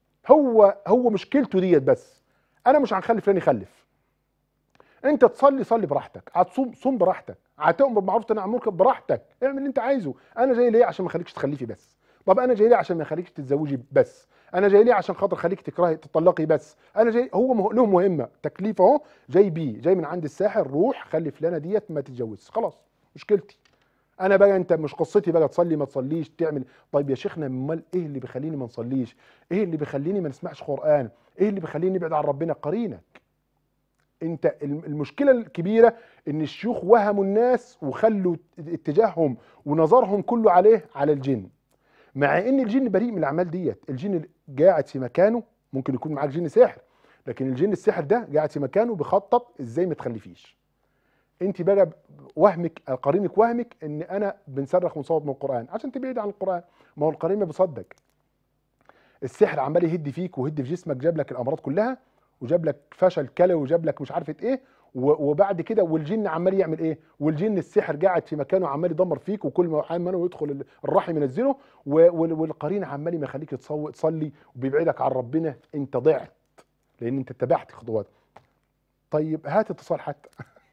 هو هو مشكلته ديت بس انا مش هنخلف لاني يخلف انت تصلي صلي براحتك هتصوم صوم براحتك هتؤمر بالمعروف تنهى عن المنكر براحتك اعمل اللي انت عايزه انا جاي ليه عشان ما اخليكش تخلفي بس طب انا جاي ليه عشان ما اخليكش تتزوجي بس انا جاي ليه عشان خاطر خليك تكرهي تطلقي بس انا جاي هو مه... له مهمه تكليف اهو جاي بيه جاي من عند الساحر روح خلي فلانه ديت ما تتجوزش خلاص مشكلتي انا بقى انت مش قصتي بقى تصلي ما تصليش تعمل طيب يا شيخنا امال ايه اللي بيخليني ما نصليش ايه اللي بيخليني ما نسمعش قران ايه اللي بيخليني نبعد عن ربنا قرينك انت المشكله الكبيره ان الشيوخ وهموا الناس وخلوا اتجاههم ونظرهم كله عليه على الجن مع ان الجن بريء من الاعمال ديت الجن قاعد في مكانه ممكن يكون معاك جن ساحر لكن الجن الساحر ده قاعد في مكانه بيخطط ازاي ما تخلفيش انت بقى وهمك قرينك وهمك ان انا بنصرخ ونصوت من القران عشان تبعد عن القران ما هو القرين ما بيصدق السحر عمال يهد فيك ويهد في جسمك جاب لك الامراض كلها وجاب لك فشل كلوي وجاب لك مش عارفه ايه و- وبعد كده والجن عمال يعمل ايه والجن السحر قاعد في مكانه عمال يدمر فيك وكل ما يحاول منه يدخل ال- الرحم ينزله و- وال- والقرين عمال ما يخليك تصو- تصلي وبيبعدك عن ربنا انت ضعت لان انت اتبعت خطوات طيب هات اتصال حتى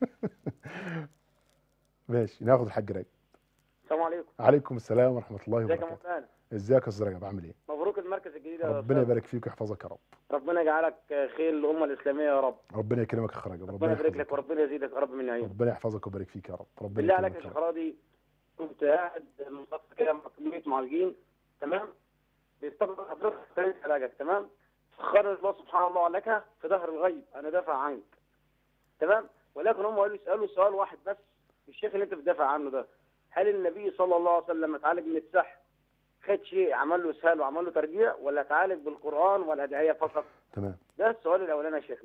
ماشي ناخد الحاج راجل السلام عليكم عليكم السلام ورحمه الله ازيك يا وبركاته مولانا ازيك يا استاذ رجب عامل ايه مبروك المركز الجديد يا ربنا أستاذ. يبارك فيك ويحفظك يا رب ربنا يجعلك خير للامه الاسلاميه يا رب ربنا يكرمك يا اخ رجب ربنا ربنا يبارك يحفظك لك وربنا يزيدك يا رب من عينك ربنا يحفظك ويبارك فيك يا رب ربنا بالله عليك يكرمك يا يا شيخ رب راضي كنت قاعد مصطفى كده مع كميه معالجين تمام بيستقبل حضرتك في علاجك تمام سخر الله سبحانه الله لك في ظهر الغيب انا دافع عنك تمام ولكن هم قالوا يسالوا سؤال واحد بس الشيخ اللي انت بتدافع عنه ده هل النبي صلى الله عليه وسلم اتعالج من السحر خد شيء عمل له اسهال وعمل له ترجيع ولا اتعالج بالقران والادعيه فقط تمام ده السؤال الاولاني يا شيخنا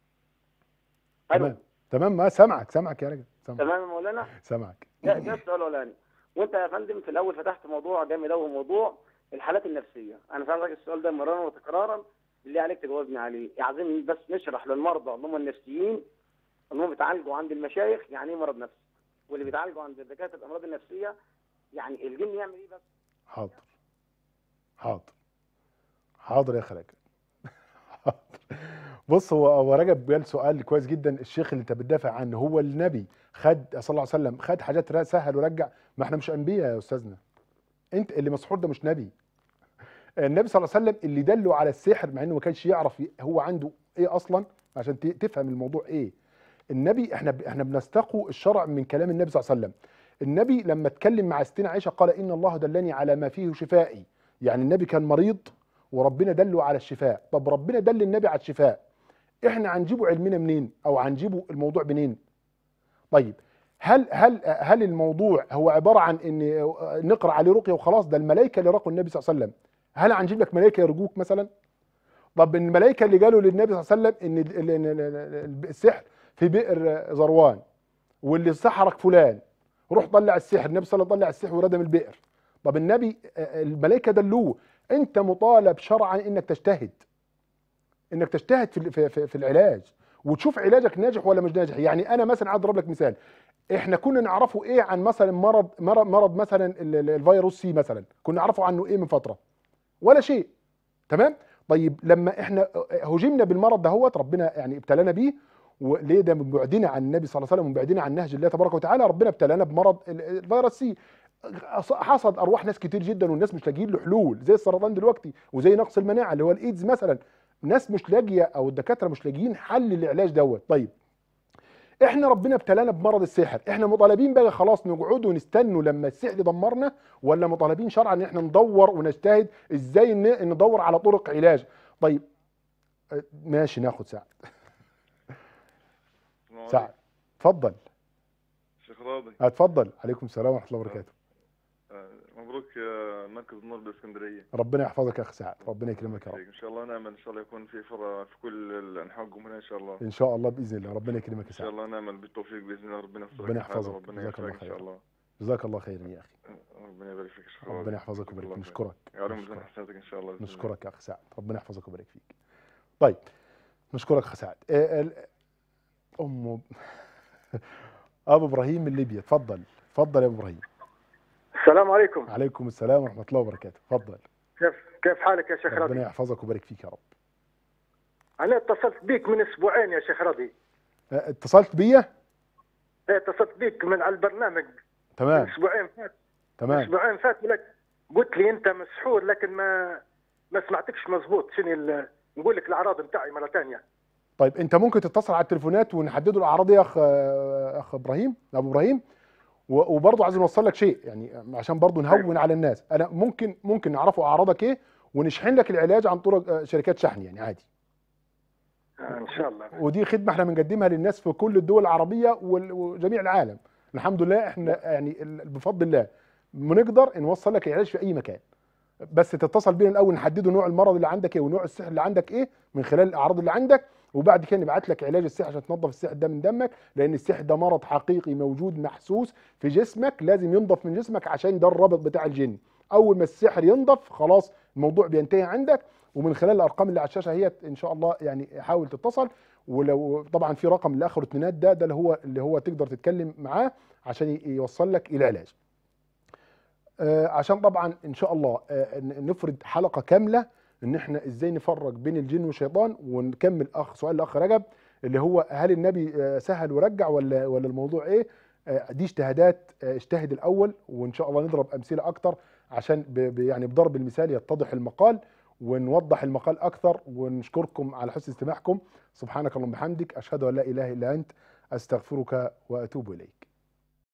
تمام تمام ما سامعك سامعك يا رجل سامعك تمام يا مولانا سامعك ده ده السؤال الاولاني وانت يا فندم في الاول فتحت موضوع جامد قوي موضوع الحالات النفسيه انا سالتك السؤال ده مرارا وتكرارا اللي عليك تجاوبني عليه عايزين بس نشرح للمرضى اللي هم النفسيين اللي هم بيتعالجوا عند المشايخ يعني ايه مرض نفسي واللي بيتعالجوا عند دكاتره الامراض النفسيه يعني الجن يعمل ايه بس حاضر حاضر حاضر يا اخ رجب حاضر بص هو هو رجب قال سؤال كويس جدا الشيخ اللي انت بتدافع عنه هو النبي خد صلى الله عليه وسلم خد حاجات را- سهل ورجع ما احنا مش انبياء يا استاذنا انت اللي مسحور ده مش نبي النبي صلى الله عليه وسلم اللي دله على السحر مع انه ما كانش يعرف ي- هو عنده ايه اصلا عشان ت- تفهم الموضوع ايه النبي احنا ب- احنا بنستقوا الشرع من كلام النبي صلى الله عليه وسلم النبي لما اتكلم مع ستنا عائشه قال ان الله دلني على ما فيه شفائي يعني النبي كان مريض وربنا دله على الشفاء طب ربنا دل النبي على الشفاء احنا هنجيبه علمنا منين او هنجيبه الموضوع منين طيب هل هل هل الموضوع هو عباره عن ان نقرا عليه رقيه وخلاص ده الملائكه اللي رقوا النبي صلى الله عليه وسلم هل هنجيب لك ملائكه يرجوك مثلا طب الملائكه اللي قالوا للنبي صلى الله عليه وسلم ان ال- ال- ال- ال- السحر في بئر ذروان واللي سحرك فلان روح طلع السحر النبي صلى الله عليه وسلم طلع السحر وردم البئر طب النبي آه، الملائكه دلوه انت مطالب شرعا انك تجتهد انك تجتهد في في في, في العلاج وتشوف علاجك ناجح ولا مش ناجح يعني انا مثلا عايز اضرب لك مثال احنا كنا نعرفه ايه عن مثلا مرض مرض, مرض مثلا ال- ال- الفيروس سي مثلا كنا نعرفه عنه ايه من فتره ولا شيء تمام طيب لما احنا هجمنا بالمرض دهوت ربنا يعني ابتلانا بيه وليه ده من بعدنا عن النبي صلى الله عليه وسلم ومن بعدنا عن نهج الله تبارك وتعالى ربنا ابتلانا بمرض ال- الفيروس سي حصد ارواح ناس كتير جدا والناس مش لاقيين له حلول زي السرطان دلوقتي وزي نقص المناعه اللي هو الايدز مثلا ناس مش لاقيه او الدكاتره مش لاقيين حل للعلاج دوت طيب احنا ربنا ابتلانا بمرض السحر احنا مطالبين بقى خلاص نقعد ونستنوا لما السحر يدمرنا ولا مطالبين شرعا ان احنا ندور ونجتهد ازاي ن- ندور على طرق علاج طيب اه، ماشي ناخد سعد سعد اتفضل شيخ راضي اتفضل عليكم السلام ورحمه الله وبركاته آه، مبروك يا مركز النور بالاسكندريه ربنا يحفظك يا اخ سعد ربنا يكرمك يا رب ان شاء الله نامل ان شاء الله يكون في فرع في كل الانحاء الجمهوريه ان شاء الله ان شاء الله باذن الله ربنا يكرمك يا ان شاء سعد الله نامل بالتوفيق باذن الله ربنا يسترك ربنا الحال يحفظك وربنا جزاك الله يوفقك ان شاء خير الله جزاك الله خيرا يا اخي ربنا يبارك فيك يا شيخ ربنا راضي. يحفظك ويبارك الله فيك خير. نشكرك يعلم ميزان نشكرك. حسناتك ان شاء الله بإذن الله. نشكرك يا اخ سعد ربنا يحفظك ويبارك فيك طيب نشكرك اخ سعد آه، ال- ام ابو ابراهيم من ليبيا اتفضل اتفضل يا ابو ابراهيم السلام عليكم عليكم السلام ورحمه الله وبركاته اتفضل كيف كيف حالك يا شيخ ربنا رضي؟ يحفظك ويبارك فيك يا رب انا اتصلت بيك من اسبوعين يا شيخ رضي آه، اتصلت بيا إيه، اتصلت بيك من على البرنامج تمام من اسبوعين فات تمام اسبوعين فات لك قلت لي انت مسحور لكن ما ما سمعتكش مزبوط شنو ال- نقول لك الاعراض بتاعي مره ثانيه طيب انت ممكن تتصل على التليفونات ونحددوا الاعراض يا اخ اخ ابراهيم ابو ابراهيم و- وبرضه عايز نوصل لك شيء يعني عشان برضه نهون على الناس انا ممكن ممكن نعرفوا اعراضك ايه ونشحن لك العلاج عن طرق آه، شركات شحن يعني عادي آه ان شاء الله ودي خدمه احنا بنقدمها للناس في كل الدول العربيه وال- وجميع العالم الحمد لله احنا يعني ال- بفضل الله بنقدر نوصل لك العلاج في اي مكان بس تتصل بينا الاول نحدده نوع المرض اللي عندك ايه ونوع السحر اللي عندك ايه من خلال الاعراض اللي عندك وبعد كده نبعت لك علاج السحر عشان تنظف السحر ده من دمك لان السحر ده مرض حقيقي موجود محسوس في جسمك لازم ينضف من جسمك عشان ده الرابط بتاع الجن اول ما السحر ينضف خلاص الموضوع بينتهي عندك ومن خلال الارقام اللي على الشاشه هي ان شاء الله يعني حاول تتصل ولو طبعا في رقم اللي اخره اتنينات ده ده اللي هو اللي هو تقدر تتكلم معاه عشان ي- يوصل لك الى علاج آه، عشان طبعا ان شاء الله آه، ن- نفرد حلقه كامله ان احنا ازاي نفرق بين الجن والشيطان ونكمل اخ سؤال الاخ رجب اللي هو هل النبي آه، سهل ورجع ولا ولا الموضوع ايه آه، دي اجتهادات آه، اجتهد الاول وان شاء الله نضرب امثله اكتر عشان ب ب- يعني بضرب المثال يتضح المقال ونوضح المقال اكثر ونشكركم على حسن استماعكم سبحانك اللهم وبحمدك اشهد ان لا اله الا انت استغفرك واتوب اليك